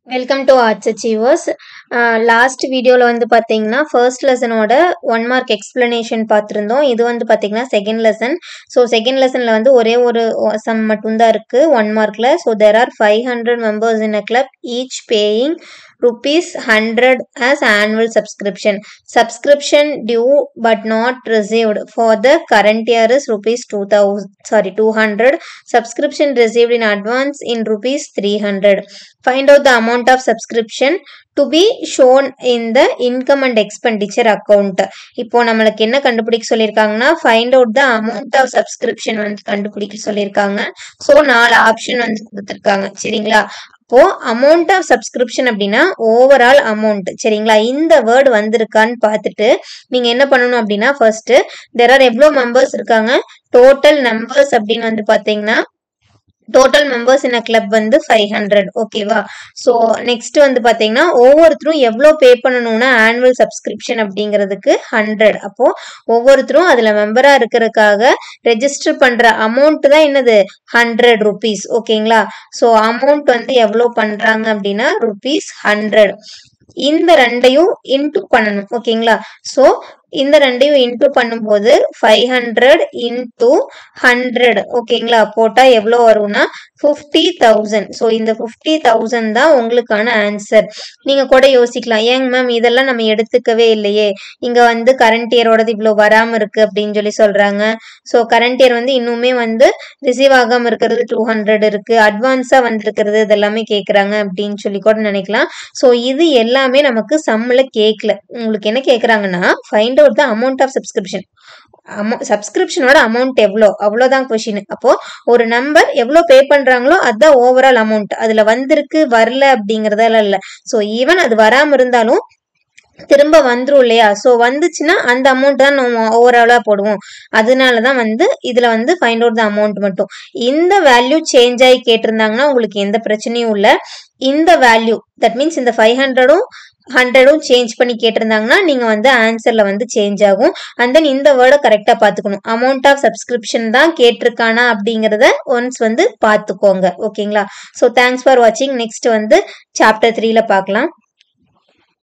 welcome to arts achievers last வீடியோவில் வந்து பார்த்தீங்கன்னா ஃபர்ஸ்ட் லெசனோட ஒன் மார்க் எக்ஸ்பிளனேஷன் பார்த்துருந்தோம் இது வந்து பார்த்தீங்கன்னா செகண்ட் லெசன் ஸோ செகண்ட் லெசனில் வந்து ஒரே ஒரு சம் மட்டும்தான் இருக்குது ஒன் மார்க்கில் so there are five hundred members in a club each paying rupees 100 as annual subscription subscription due but not received for the current year is rupees 2000 sorry 200 subscription received in advance in rupees 300 find out the amount of subscription to be shown in the income and expenditure account இப்போ நம்மளுக்கு என்ன கண்டுபிடிக்க சொல்லியிருக்காங்கன்னா find out the amount of subscription வந்து கண்டுபிடிக்க சொல்லியிருக்காங்க so நாலு option வந்து கொடுத்துருக்காங்க சரிங்களா அப்போ அமௌண்ட் ஆஃப் சப்ஸ்கிரிப்ஷன் அப்படின்னா ஓவரால் அமௌண்ட் சரிங்களா இந்த வேர்டு வந்திருக்கான்னு பார்த்துட்டு நீங்க என்ன பண்ணணும் அப்படின்னா ஃபர்ஸ்ட் தெர் ஆர் எவ்வளோ மெம்பர்ஸ் இருக்காங்க டோட்டல் நம்பர்ஸ் அப்படின்னு வந்து பாத்தீங்கன்னா total members in a club வந்து ஃபைவ் ஹண்ட்ரட் ஓகேவா ஸோ நெக்ஸ்ட் வந்து பார்த்தீங்கன்னா ஒவ்வொருத்தரும் எவ்வளோ பே பண்ணணும்னா ஆனுவல் சப்ஸ்கிரிப்ஷன் அப்படிங்கிறதுக்கு ஹண்ட்ரட் அப்போ ஒவ்வொருத்தரும் அதில் மெம்பராக இருக்கிறதுக்காக ரெஜிஸ்டர் பண்ணுற அமௌண்ட் தான் என்னது ஹண்ட்ரட் ருபீஸ் ஓகேங்களா ஸோ அமௌண்ட் வந்து எவ்வளோ பண்ணுறாங்க அப்படின்னா ருபீஸ் ஹண்ட்ரட் இந்த ரெண்டையும் இன்டூ பண்ணணும் ஓகேங்களா ஸோ இந்த ரெண்டையும் இன்டூ பண்ணும்போது ஃபைவ் ஹண்ட்ரட் இன்டூ ஹண்ட்ரட் ஓகேங்களா போட்டால் எவ்வளோ வரும்னா ஃபிஃப்டி தௌசண்ட் ஸோ இந்த ஃபிஃப்டி தௌசண்ட் தான் உங்களுக்கான ஆன்சர் நீங்கள் கூட யோசிக்கலாம் ஏங்க மேம் இதெல்லாம் நம்ம எடுத்துக்கவே இல்லையே இங்கே வந்து கரண்ட் இயரோடது இவ்வளோ வராமல் இருக்குது அப்படின்னு சொல்லி சொல்கிறாங்க ஸோ கரண்ட் இயர் வந்து இன்னுமே வந்து ரிசீவ் ஆகாமல் இருக்கிறது டூ ஹண்ட்ரட் இருக்குது அட்வான்ஸாக வந்திருக்கிறது இதெல்லாமே கேட்குறாங்க அப்படின்னு சொல்லி கூட நினைக்கலாம் ஸோ இது எல்லாமே நமக்கு சம்மில் கேட்கல உங்களுக்கு என்ன கேட்குறாங்கன்னா find out the amount of subscription அமௌ சப்ஸ்கிரிப்ஷனோட அமௌண்ட் எவ்வளோ அவ்வளோதான் கொஷின் அப்போ ஒரு நம்பர் எவ்வளோ பே பண்ணுறாங்களோ அதுதான் ஓவரால் அமௌண்ட் அதில் வந்திருக்கு வரல அப்படிங்கிறதெல்லாம் இல்லை ஸோ ஈவன் அது வராமல் இருந்தாலும் திரும்ப வந்துரும் இல்லையா ஸோ வந்துச்சுன்னா அந்த அமௌண்ட் தான் நம்ம ஓவராலாக போடுவோம் அதனால தான் வந்து இதில் வந்து ஃபைண்ட் அவுட் த அமௌண்ட் மட்டும் இந்த வேல்யூ சேஞ்ச் ஆகி கேட்டிருந்தாங்கன்னா உங்களுக்கு எந்த பிரச்சனையும் இல்லை இந்த வேல்யூ தட் மீன்ஸ் இந்த ஃபைவ் ஹண்ட்ரடும் ஹண்ட்ரடும் சேஞ்ச் பண்ணி கேட்டிருந்தாங்கன்னா நீங்கள் வந்து ஆன்சரில் வந்து சேஞ்ச் ஆகும் அண்ட் தென் இந்த வேர்டை கரெக்டாக பார்த்துக்கணும் அமௌண்ட் ஆஃப் சப்ஸ்கிரிப்ஷன் தான் கேட்டிருக்கானா அப்படிங்கிறத ஒன்ஸ் வந்து பார்த்துக்கோங்க ஓகேங்களா ஸோ தேங்க்ஸ் ஃபார் வாட்சிங் நெக்ஸ்ட் வந்து சாப்டர் த்ரீல பார்க்கலாம்